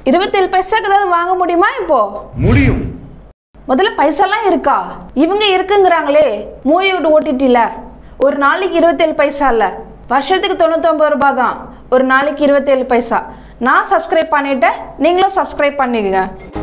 இருபத்தேழு பைசாக்கு ஏதாவது வாங்க முடியுமா இப்போ முடியும் முதல்ல பைசாலாம் இருக்கா இவங்க இருக்குங்கிறாங்களே மூவியோட ஓடிடியில் ஒரு நாளைக்கு இருபத்தேழு பைசா இல்லை வருஷத்துக்கு தொண்ணூத்தொம்பது ரூபாய் தான் ஒரு நாளைக்கு இருபத்தேழு பைசா நான் சப்ஸ்கிரைப் பண்ணிட்டேன் நீங்களும் சப்ஸ்கிரைப் பண்ணிடுங்க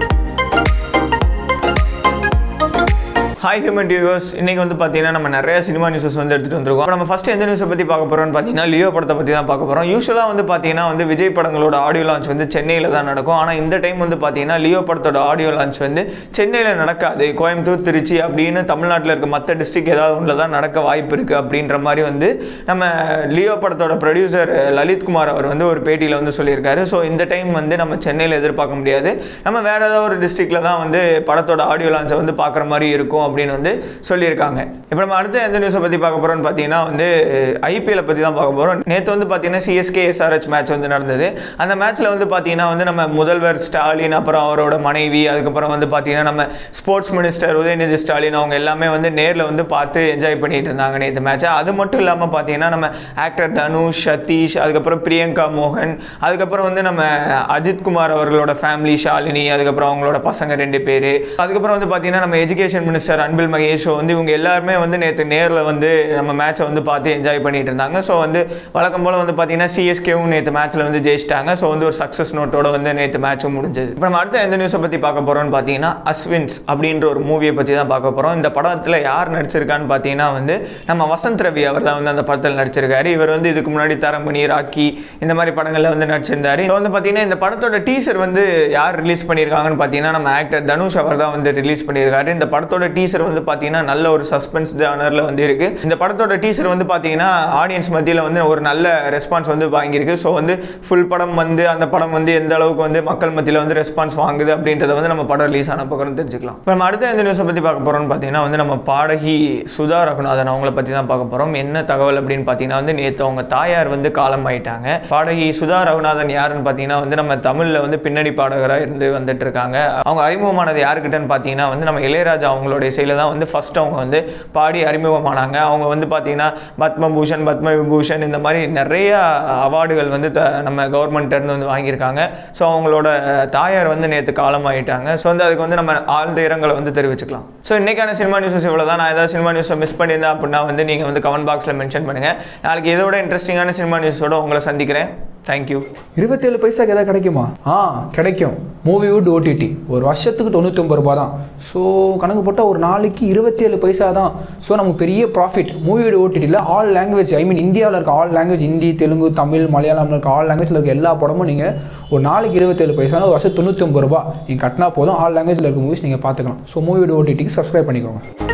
ஹாய் ஹியூமன் வியூவர்ஸ் இன்னைக்கு வந்து பார்த்தீங்கன்னா நம்ம நிறைய சினிமா நியூஸஸ் வந்து எடுத்துகிட்டு வந்திருக்கோம் நம்ம ஃபஸ்ட் எந்த நியூஸை பற்றி பார்க்க போகிறோம்னு பார்த்தீங்கன்னா லியோ படத்தை பற்றி தான் பார்க்க போகிறோம் யூஸ்வலாக வந்து பார்த்தீங்கன்னா வந்து விஜய் படங்களோட ஆடியோ லான்ச் வந்து சென்னையில் தான் நடக்கும் ஆனால் இந்த டைம் வந்து பார்த்தீங்கன்னா லியோ படத்தோட ஆடியோ லான்ச் வந்து சென்னையில் நடக்காது கோயம்புத்தூர் திருச்சி அப்படின்னு தமிழ்நாட்டில் இருக்க மற்ற டிஸ்ட்ரிக் ஏதாவது ஒன்றில் தான் நடக்க வாய்ப்பு இருக்குது அப்படின்ற மாதிரி வந்து நம்ம லியோ படத்தோட ப்ரொடியூசர் லலித் குமார் அவர் வந்து ஒரு பேட்டியில் வந்து சொல்லியிருக்காரு ஸோ இந்த டைம் வந்து நம்ம சென்னையில் எதிர்பார்க்க முடியாது நம்ம வேற ஏதாவது ஒரு டிஸ்ட்ரிக்டில் தான் வந்து படத்தோட ஆடியோ லான்ச்சை வந்து பார்க்குற மாதிரி இருக்கும் அப்படின்னு வந்து சொல்லியிருக்காங்க இப்போ நம்ம அடுத்த எந்த நியூஸை பற்றி பார்க்க போகிறோம்னு பார்த்தீங்கன்னா வந்து ஐபிஎல்லை பற்றி தான் பார்க்க போகிறோம் நேற்று வந்து பார்த்தீங்கன்னா சிஎஸ்கே எஸ்ஆர்ஹெச் மேட்ச் வந்து நடந்தது அந்த மேட்ச்சில் வந்து பார்த்தீங்கன்னா வந்து நம்ம முதல்வர் ஸ்டாலின் அப்புறம் அவரோட மனைவி அதுக்கப்புறம் வந்து பார்த்தீங்கன்னா நம்ம ஸ்போர்ட்ஸ் மினிஸ்டர் உதயநிதி ஸ்டாலின் அவங்க எல்லாமே வந்து நேரில் வந்து பார்த்து என்ஜாய் பண்ணிட்டு இருந்தாங்க நேற்று மேட்ச்சை அது மட்டும் இல்லாமல் பார்த்தீங்கன்னா நம்ம ஆக்டர் தனுஷ் சதீஷ் அதுக்கப்புறம் பிரியங்கா மோகன் அதுக்கப்புறம் வந்து நம்ம அஜித் குமார் அவர்களோட ஃபேமிலி ஷாலினி அதுக்கப்புறம் அவங்களோட பசங்க ரெண்டு பேர் அதுக்கப்புறம் வந்து பார்த்தீங்கன்னா நம்ம எஜுகேஷன் மினிஸ்டர் அன்பில் மகேஷ் வந்து இவங்க எல்லாருமே வந்து நேற்று நேரில் வந்து நம்ம மேட்சை வந்து பார்த்து என்ஜாய் பண்ணிட்டு இருந்தாங்க ஸோ வந்து வழக்கம் போல் வந்து பார்த்தீங்கன்னா சிஎஸ்கேவும் நேற்று மேட்ச்சில் வந்து ஜெயிச்சிட்டாங்க ஸோ வந்து ஒரு சக்ஸஸ் நோட்டோட வந்து நேற்று மேட்சும் முடிஞ்சது இப்போ நம்ம அடுத்த எந்த நியூஸை பற்றி பார்க்க போகிறோம்னு பார்த்தீங்கன்னா அஸ்வின்ஸ் அப்படின்ற ஒரு மூவியை பற்றி தான் பார்க்க போகிறோம் இந்த படத்தில் யார் நடிச்சிருக்கான்னு பார்த்தீங்கன்னா வந்து நம்ம வசந்த் ரவி அவர் தான் வந்து அந்த படத்தில் நடிச்சிருக்காரு இவர் வந்து இதுக்கு முன்னாடி தரமணி ராக்கி இந்த மாதிரி படங்களில் வந்து நடிச்சிருந்தாரு இப்போ வந்து பார்த்தீங்கன்னா இந்த படத்தோட டீசர் வந்து யார் ரிலீஸ் பண்ணியிருக்காங்கன்னு பார்த்தீங்கன்னா நம்ம ஆக்டர் தனுஷ் அவர் தான் வந்து ரிலீஸ் பண்ணியிருக்காரு இந்த படத்தோட டீசர் வந்து பார்த்தீங்கன்னா நல்ல ஒரு சஸ்பென்ஸ் ஜானரில் வந்து இருக்கு இந்த படத்தோட டீசர் வந்து பார்த்தீங்கன்னா ஆடியன்ஸ் மத்தியில் வந்து ஒரு நல்ல ரெஸ்பான்ஸ் வந்து வாங்கியிருக்கு ஸோ வந்து ஃபுல் படம் வந்து அந்த படம் வந்து எந்த அளவுக்கு வந்து மக்கள் மத்தியில் வந்து ரெஸ்பான்ஸ் வாங்குது அப்படின்றத வந்து நம்ம படம் ரிலீஸ் ஆன பக்கம் தெரிஞ்சுக்கலாம் இப்போ நம்ம அடுத்த எந்த நியூஸை பற்றி பார்க்க போகிறோம்னு பார்த்தீங்கன்னா வந்து நம்ம பாடகி சுதா ரகுநாதன் அவங்கள பற்றி தான் பார்க்க போகிறோம் என்ன தகவல் அப்படின்னு பார்த்தீங்கன்னா வந்து நேற்று அவங்க தாயார் வந்து காலம் ஆயிட்டாங்க பாடகி சுதா ரகுநாதன் யாருன்னு பார்த்தீங்கன்னா வந்து நம்ம தமிழில் வந்து பின்னணி பாடகராக இருந்து வந்துட்டு இருக்காங்க அவங்க அறிமுகமானது யாருக்கிட்டன்னு பார்த்தீங்கன்னா வந்து நம்ம இளையராஜா அவங்களோட இசையில் தான் வந்து ஃபர்ஸ்ட் அவங்க வந்து பாடி அறிமுகமானாங்க அவங்க வந்து பார்த்தீங்கன்னா பத்மபூஷன் பத்ம விபூஷன் இந்த மாதிரி நிறைய அவார்டுகள் வந்து த- நம்ம கவர்மெண்ட் இருந்து வந்து வாங்கியிருக்காங்க ஸோ அவங்களோட தாயார் வந்து நேற்று காலமாயிட்டாங்க ஸோ வந்து அதுக்கு வந்து நம்ம ஆழ்ந்த இரங்கலை வந்து தெரிவிச்சுக்கலாம் ஸோ இன்னைக்கான சினிமா நியூஸஸ் இவ்வளோ தான் நான் ஏதாவது சினிமா நியூஸை மிஸ் பண்ணியிருந்தேன் அப்படின்னா வந்து நீங்கள் வந்து கமெண்ட் பாக்ஸில் மென்ஷன் பண்ணுங்கள் நாளைக்கு இதோட இன்ட்ரெஸ்டிங்கான சினிமா நியூஸோட உங்களை சந்திக்கிறேன் தேங்க்யூ இருபத்தேழு பைசாக்கு எதாவது கிடைக்குமா ஆ கிடைக்கும் மூவிவுட் ஓடிடி ஒரு வருஷத்துக்கு தொண்ணூத்தொம்பது ரூபா தான் ஸோ கணக்கு போட்டால் ஒரு நாளைக்கு இருபத்தேழு பைசா தான் ஸோ நமக்கு பெரிய ப்ராஃபிட் மூவிவுட் ஓடிடியில் ஆல் லாங்குவேஜ் ஐ மீன் இந்தியாவில் இருக்க ஆல் லாங்குவேஜ் ஹிந்தி தெலுங்கு தமிழ் மலையாளம்ல இருக்க ஆல் லாங்குவேஜில் இருக்க எல்லா படமும் நீங்கள் ஒரு நாளைக்கு இருபத்தேழு பைசா ஒரு வருஷம் தொண்ணூத்தொம்பது ரூபா நீங்கள் கட்டினா போதும் ஆல் லாங்குவேஜில் இருக்க மூவிஸ் நீங்கள் பார்த்துக்கலாம் ஸோ மூவிவுட் ஓடிடிக்கு சப்ஸ்கிரைப் பண்ணிக்கோங்க